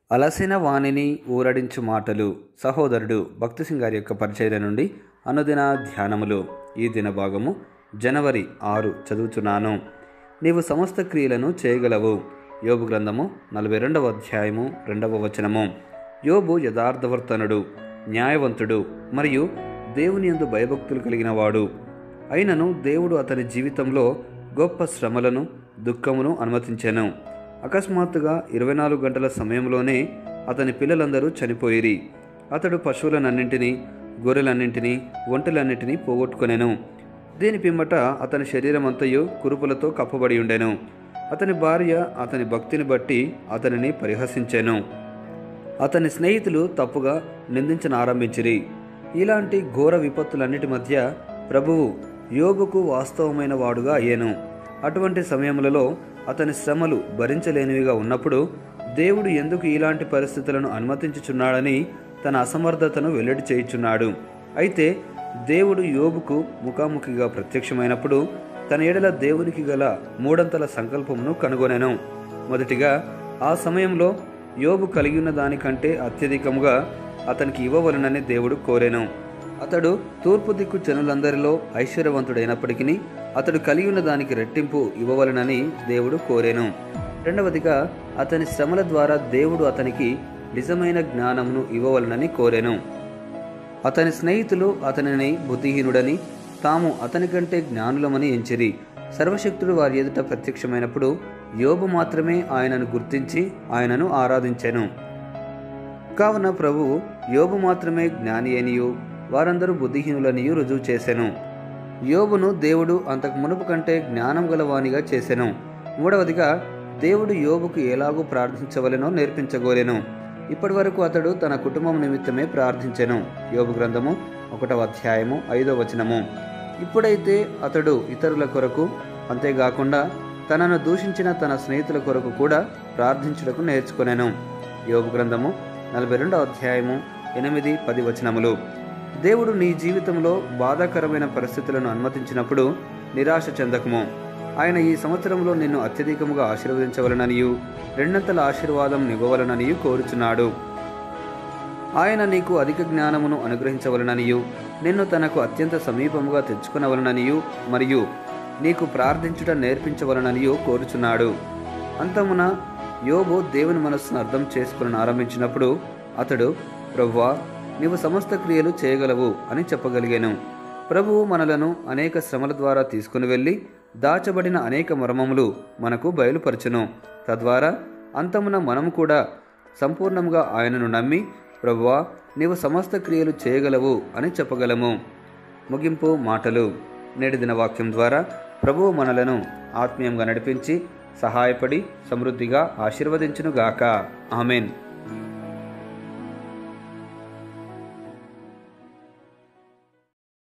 అలసిన వాణిని ఊరడించు మాటలు సహోదరుడు భక్తిసింగ్ గారి యొక్క పరిచర్య నుండి అనుదిన ధ్యానములు ఈ దిన భాగము జనవరి ఆరు చదువుచున్నాను నీవు సమస్త క్రియలను చేయగలవు యోబు గ్రంథము నలభై రెండవ అధ్యాయము రెండవ వచనము యోబు యథార్థవర్తనుడు న్యాయవంతుడు మరియు దేవుని యందు భయభక్తులు కలిగిన వాడు అయినను దేవుడు అతని జీవితంలో గొప్ప శ్రమలను దుఃఖమును అనుమతించాను అకస్మాత్తుగా ఇరవై నాలుగు గంటల సమయంలోనే అతని పిల్లలందరూ చనిపోయిరి అతడు పశువులనన్నింటినీ గొర్రెలన్నింటినీ ఒంటెలన్నింటినీ పోగొట్టుకొనెను దీని పిమ్మట అతని శరీరం అంతయు కురుపులతో కప్పబడి ఉండెను అతని భార్య అతని భక్తిని బట్టి అతనిని పరిహసించెను అతని స్నేహితులు తప్పుగా నిందించనారంభించిరి ఇలాంటి ఘోర విపత్తులన్నిటి మధ్య ప్రభువు యోగుకు వాస్తవమైన వాడుగా అయ్యాను అటువంటి సమయములలో అతని శ్రమలు భరించలేనివిగా ఉన్నప్పుడు దేవుడు ఎందుకు ఇలాంటి పరిస్థితులను అనుమతించుచున్నాడని తన అసమర్థతను వెల్లడి చేయుచున్నాడు అయితే దేవుడు యోబుకు ముఖాముఖిగా ప్రత్యక్షమైనప్పుడు తన ఎడల దేవునికి గల మూడంతల సంకల్పమును కనుగొనెను మొదటిగా ఆ సమయంలో యోబు కలిగి ఉన్న దానికంటే అత్యధికముగా అతనికి ఇవ్వవలనని దేవుడు కోరెను అతడు తూర్పు దిక్కు జనులందరిలో ఐశ్వర్యవంతుడైనప్పటికీ అతడు కలిగి ఉన్న దానికి రెట్టింపు ఇవ్వవలనని దేవుడు కోరెను రెండవదిగా అతని శ్రమల ద్వారా దేవుడు అతనికి నిజమైన జ్ఞానమును ఇవ్వవలనని కోరెను అతని స్నేహితులు అతనిని బుద్ధిహీనుడని తాము అతని కంటే జ్ఞానులమని ఎంచిరి సర్వశక్తుడు వారి ఎదుట ప్రత్యక్షమైనప్పుడు యోబు మాత్రమే ఆయనను గుర్తించి ఆయనను ఆరాధించెను కావున ప్రభువు యోబు మాత్రమే జ్ఞాని అనియు వారందరూ బుద్ధిహీనులనియు రుజువు చేసెను యోబును దేవుడు అంతకు మునుపు కంటే జ్ఞానం గలవానిగా చేసెను మూడవదిగా దేవుడు యోబుకు ఎలాగూ ప్రార్థించవలెనో నేర్పించగోలెను ఇప్పటి వరకు అతడు తన కుటుంబం నిమిత్తమే ప్రార్థించెను యోబు గ్రంథము ఒకటవ అధ్యాయము ఐదో వచనము ఇప్పుడైతే అతడు ఇతరుల కొరకు అంతేకాకుండా తనను దూషించిన తన స్నేహితుల కొరకు కూడా ప్రార్థించుటకు నేర్చుకొనెను యోబు గ్రంథము నలభై రెండవ అధ్యాయము ఎనిమిది పది వచనములు దేవుడు నీ జీవితంలో బాధాకరమైన పరిస్థితులను అనుమతించినప్పుడు నిరాశ చెందకము ఆయన ఈ సంవత్సరంలో నిన్ను అత్యధికముగా ఆశీర్వదించవలననియు రెండంతల ఆశీర్వాదం నివ్వవలననియు కోరుచున్నాడు ఆయన నీకు అధిక జ్ఞానమును అనుగ్రహించవలననియు నిన్ను తనకు అత్యంత సమీపముగా తెచ్చుకునవలననియు మరియు నీకు ప్రార్థించుట నేర్పించవలననియు కోరుచున్నాడు అంతమున యోబు దేవుని మనస్సును అర్థం చేసుకుని ఆరంభించినప్పుడు అతడు ప్రవ్వా నీవు సమస్త క్రియలు చేయగలవు అని చెప్పగలిగాను ప్రభువు మనలను అనేక శ్రమల ద్వారా తీసుకుని వెళ్ళి దాచబడిన అనేక మర్మములు మనకు బయలుపరచును తద్వారా అంతమున మనము కూడా సంపూర్ణంగా ఆయనను నమ్మి ప్రభువా నీవు సమస్త క్రియలు చేయగలవు అని చెప్పగలము ముగింపు మాటలు నేటి దిన వాక్యం ద్వారా ప్రభువు మనలను ఆత్మీయంగా నడిపించి సహాయపడి సమృద్ధిగా ఆశీర్వదించునుగాక ఆమెన్